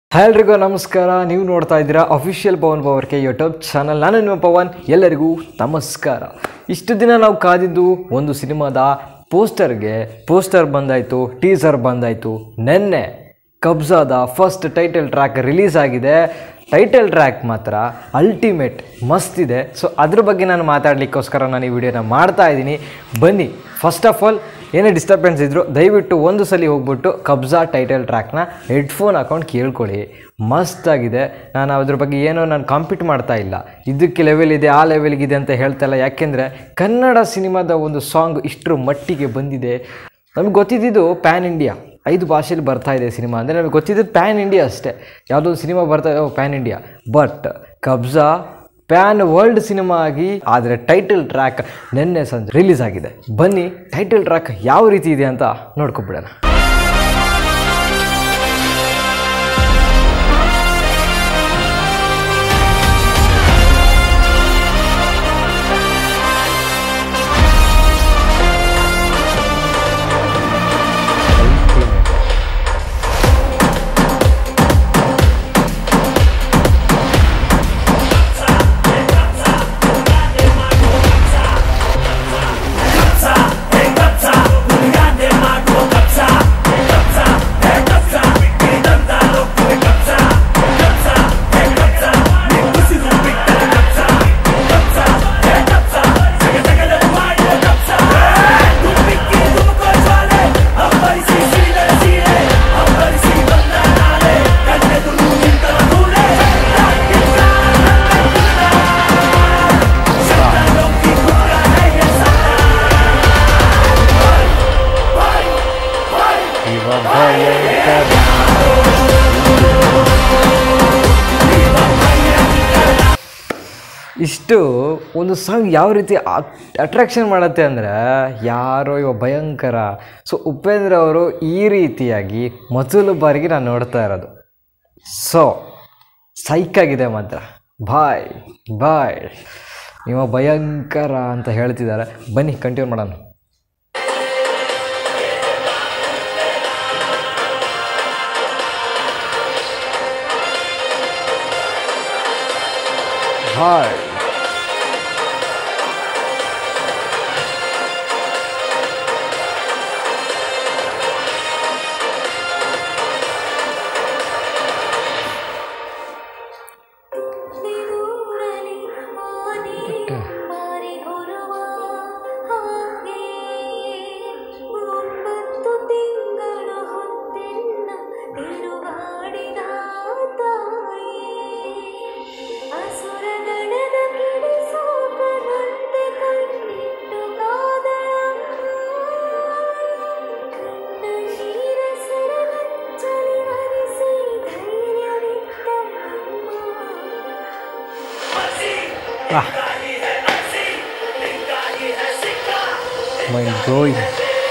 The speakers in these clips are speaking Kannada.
ಹಾಯ್ ಎಲ್ರಿಗೂ ನಮಸ್ಕಾರ ನೀವು ನೋಡ್ತಾ ಇದ್ದೀರಾ ಅಫಿಷಿಯಲ್ ಪವನ್ ಪವರ್ ಕೆ ಯೂಟ್ಯೂಬ್ ಚಾನಲ್ ನಾನು ನಿಮ್ಮ ಪವನ್ ಎಲ್ಲರಿಗೂ ನಮಸ್ಕಾರ ಇಷ್ಟು ದಿನ ನಾವು ಕಾದಿದ್ದು ಒಂದು ಸಿನಿಮಾದ ಪೋಸ್ಟರ್ಗೆ ಪೋಸ್ಟರ್ ಬಂದಾಯಿತು ಟೀಸರ್ ಬಂದಾಯಿತು ನೆನ್ನೆ ಕಬ್ಜಾದ ಫಸ್ಟ್ ಟೈಟಲ್ ಟ್ರ್ಯಾಕ್ ರಿಲೀಸ್ ಆಗಿದೆ ಟೈಟಲ್ ಟ್ರ್ಯಾಕ್ ಮಾತ್ರ ಅಲ್ಟಿಮೇಟ್ ಮಸ್ತ್ ಇದೆ ಸೊ ಅದ್ರ ಬಗ್ಗೆ ನಾನು ಮಾತಾಡಲಿಕ್ಕೋಸ್ಕರ ನಾನು ಈ ವಿಡಿಯೋನ ಮಾಡ್ತಾ ಇದ್ದೀನಿ ಬನ್ನಿ ಫಸ್ಟ್ ಆಫ್ ಆಲ್ ಏನೇ ಡಿಸ್ಟರ್ಬೆನ್ಸ್ ಇದ್ದರೂ ದಯವಿಟ್ಟು ಒಂದು ಸಲ ಹೋಗ್ಬಿಟ್ಟು ಕಬ್ಜಾ ಟೈಟಲ್ ಟ್ರ್ಯಾಕ್ನ ಹೆಡ್ಫೋನ್ ಹಾಕೊಂಡು ಕೇಳ್ಕೊಳ್ಳಿ ಮಸ್ತಾಗಿದೆ ನಾನು ಅದ್ರ ಬಗ್ಗೆ ಏನೋ ನಾನು ಕಾಂಪೀಟ್ ಮಾಡ್ತಾ ಇಲ್ಲ ಇದಕ್ಕೆ ಲೆವೆಲ್ ಇದೆ ಆ ಲೆವೆಲ್ಗಿದೆ ಅಂತ ಹೇಳ್ತಾ ಇಲ್ಲ ಯಾಕೆಂದರೆ ಕನ್ನಡ ಸಿನಿಮಾದ ಒಂದು ಸಾಂಗ್ ಇಷ್ಟರ ಮಟ್ಟಿಗೆ ಬಂದಿದೆ ನಮಗೆ ಗೊತ್ತಿದ್ದು ಪ್ಯಾನ್ ಇಂಡಿಯಾ ಐದು ಭಾಷೆಯಲ್ಲಿ ಬರ್ತಾ ಇದೆ ಸಿನಿಮಾ ಅಂದರೆ ನಮಗೆ ಗೊತ್ತಿದ್ದು ಪ್ಯಾನ್ ಇಂಡಿಯಾ ಅಷ್ಟೇ ಯಾವುದೋ ಒಂದು ಸಿನಿಮಾ ಬರ್ತಾ ಇದೆ pan India but Kabzaa pan world cinema ಆಗಿ ಆದರೆ ಟೈಟಲ್ ಟ್ರ್ಯಾಕ್ ನಿನ್ನೆ ಸಂಜೆ ರಿಲೀಸ್ ಆಗಿದೆ ಬನ್ನಿ ಟೈಟಲ್ ಟ್ರ್ಯಾಕ್ ಯಾವ ರೀತಿ ಇದೆ ಅಂತ ನೋಡ್ಕೊಬಿಡೋಣ ಇಷ್ಟು ಒಂದು ಸಾಂಗ್ ಯಾವ ರೀತಿ ಅಟ್ರಾಕ್ಷನ್ ಮಾಡುತ್ತೆ ಅಂದರೆ ಯಾರೋ ಇವ ಭಯಂಕರ ಸೊ ಉಪೇಂದ್ರ ಅವರು ಈ ರೀತಿಯಾಗಿ ಮೊದಲು ಬಾರಿಗೆ ನಾನು ನೋಡ್ತಾ ಇರೋದು ಸೊ ಸೈಕಾಗಿದೆ ಮಾತ್ರ ಬಾಯ್ ಬಾಯ್ ಇವ ಭಯಂಕರ ಅಂತ ಹೇಳ್ತಿದ್ದಾರೆ ಬನ್ನಿ ಕಂಟಿನ್ಯೂ ಮಾಡೋಣ ಬಾಯ್ ನಿದೂರಲಿ ಆನೆ ಮಾರಿ ಹೊರುವ ಹಾಗೆ ಒಂಬತ್ತು ತಿಂಗಳ ಹೊತ್ತೆನ್ನ ತಿರುಗಾಡಿದ ತಾಯಿ ಅಸುರಗಣದ ಕಿಡಿಸೋಕನಂತೆ ಕಣ್ಣಿಟ್ಟು ಕಾದಳಮ್ಮ ಕಣ್ಣ ನೀರ ಸರಗಚ್ಚಲಿ ಹರಿಸಿ ಧೈರ್ಯವಿತ್ತಮ್ಮ ಮೈ ಗೋಯಿಂಗ್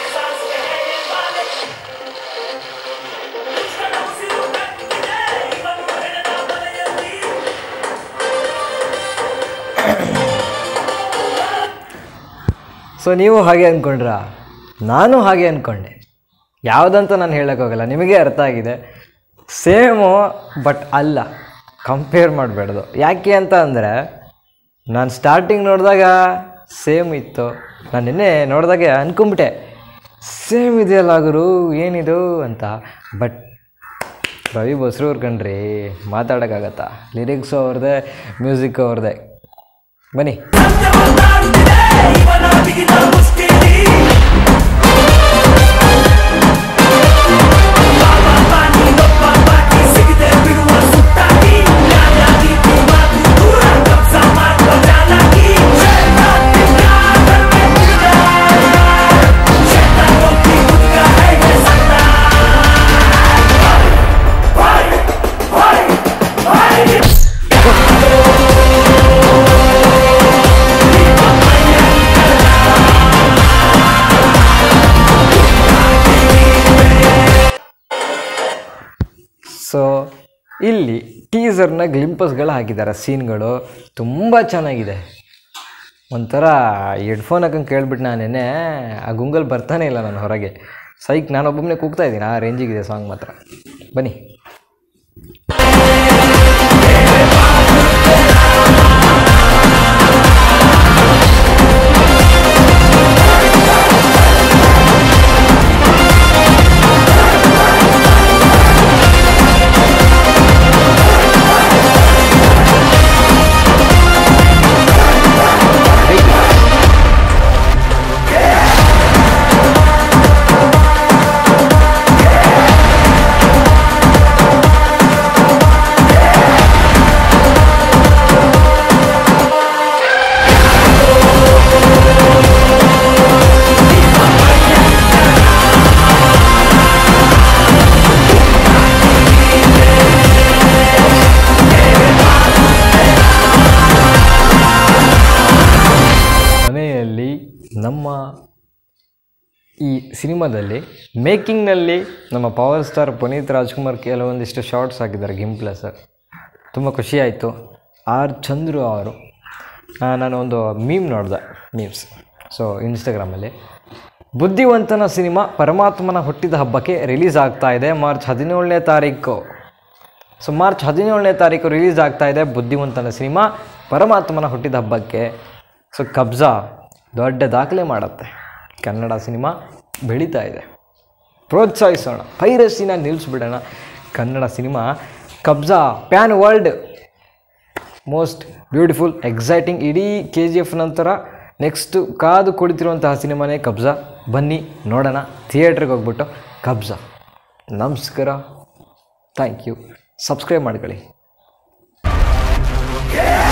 ಸೊ ನೀವು ಹಾಗೆ ಅಂದ್ಕೊಂಡ್ರಾ ನಾನು ಹಾಗೆ ಅಂದ್ಕೊಂಡೆ ಯಾವುದಂತ ನಾನು ಹೇಳೋಕ್ಕೋಗಲ್ಲ ನಿಮಗೆ ಅರ್ಥ ಆಗಿದೆ ಸೇಮು ಬಟ್ ಅಲ್ಲ ಕಂಪೇರ್ ಮಾಡಬೇಡ್ದು ಯಾಕೆ ಅಂತ ಅಂದರೆ ನಾನು ಸ್ಟಾರ್ಟಿಂಗ್ ನೋಡಿದಾಗ ಸೇಮ್ ಇತ್ತು ನಾನು ನಿನ್ನೆ ನೋಡಿದಾಗ ಅನ್ಕೊಂಬಿಟ್ಟೆ ಸೇಮ್ ಇದೆಯಲ್ಲ ಗುರು ಏನಿದು ಅಂತ ಬಟ್ ರವಿ ಬಸ್ರೂರ್ ಕಣ್ರಿ ಮಾತಾಡೋಕ್ಕಾಗತ್ತಾ ಲಿರಿಕ್ಸು ಅವ್ರದ್ದೇ ಮ್ಯೂಸಿಕ್ ಅವ್ರದ್ದೇ ಬನ್ನಿ ಸೊ ಇಲ್ಲಿ ಟೀಸರ್ನ ಗ್ಲಿಂಪಸ್ಗಳು ಹಾಕಿದ್ದಾರೆ ಸೀನ್ಗಳು ತುಂಬ ಚೆನ್ನಾಗಿದೆ ಒಂಥರ ಹೆಡ್ಫೋನ್ ಹಾಕಂಗೆ ಕೇಳ್ಬಿಟ್ಟು ನಾನೇನೆ ಆ ಗುಂಗಲ್ ಬರ್ತಾನೆ ಇಲ್ಲ ನಾನು ಹೊರಗೆ ಸೈಕ್ ನಾನೊಬ್ಬನೇ ಕೂಗ್ತಾ ಇದ್ದೀನಿ ಆ ರೇಂಜಿಗಿದೆ ಸಾಂಗ್ ಮಾತ್ರ ಬನ್ನಿ ಈ ಸಿನಿಮಾದಲ್ಲಿ ಮೇಕಿಂಗ್ನಲ್ಲಿ ನಮ್ಮ ಪವರ್ ಸ್ಟಾರ್ ಪುನೀತ್ ರಾಜ್ಕುಮಾರ್ ಕೆಲವೊಂದಿಷ್ಟು ಶಾರ್ಟ್ಸ್ ಹಾಕಿದ್ದಾರೆ ಗಿಂಪ್ಲ ಸರ್ ತುಂಬ ಖುಷಿಯಾಯಿತು ಆರ್ ಚಂದ್ರು ಅವರು ಆ, ನಾನು ಒಂದು ಮೀಮ್ ನೋಡಿದೆ ಮೀಮ್ಸ್ ಸೊ ಇನ್ಸ್ಟಾಗ್ರಾಮಲ್ಲಿ ಬುದ್ಧಿವಂತನ ಸಿನಿಮಾ ಪರಮಾತ್ಮನ ಹುಟ್ಟಿದ ಹಬ್ಬಕ್ಕೆ ರಿಲೀಸ್ ಆಗ್ತಾ ಇದೆ ಮಾರ್ಚ್ ಹದಿನೇಳನೇ ತಾರೀಕು ಸೊ ಮಾರ್ಚ್ ಹದಿನೇಳನೇ ತಾರೀಕು ರಿಲೀಸ್ ಆಗ್ತಾ ಇದೆ ಬುದ್ಧಿವಂತನ ಸಿನಿಮಾ ಪರಮಾತ್ಮನ ಹುಟ್ಟಿದ ಹಬ್ಬಕ್ಕೆ ಸೊ ಕಬ್ಜಾ ದೊಡ್ಡ ದಾಖಲೆ ಮಾಡುತ್ತೆ ಕನ್ನಡ ಸಿನಿಮಾ ಬೆಳೀತಾ ಇದೆ ಪ್ರೋತ್ಸಾಹಿಸೋಣ ಪೈರಸಿನ ನಿಲ್ಲಿಸ್ಬಿಡೋಣ Kannada cinema Kabzaa pan world most beautiful exciting ಇಡೀ ಕೆ ಜಿ ಎಫ್ ನಂತರ ನೆಕ್ಸ್ಟು ಕಾದು ಕುಳಿತಿರುವಂತಹ ಸಿನಿಮಾನೇ ಕಬ್ಜಾ ಬನ್ನಿ ನೋಡೋಣ ಥಿಯೇಟ್ರಿಗೆ ಹೋಗ್ಬಿಟ್ಟು ಕಬ್ಜಾ ನಮಸ್ಕಾರ ಥ್ಯಾಂಕ್ ಯು ಸಬ್ಸ್ಕ್ರೈಬ್ ಮಾಡ್ಕೊಳ್ಳಿ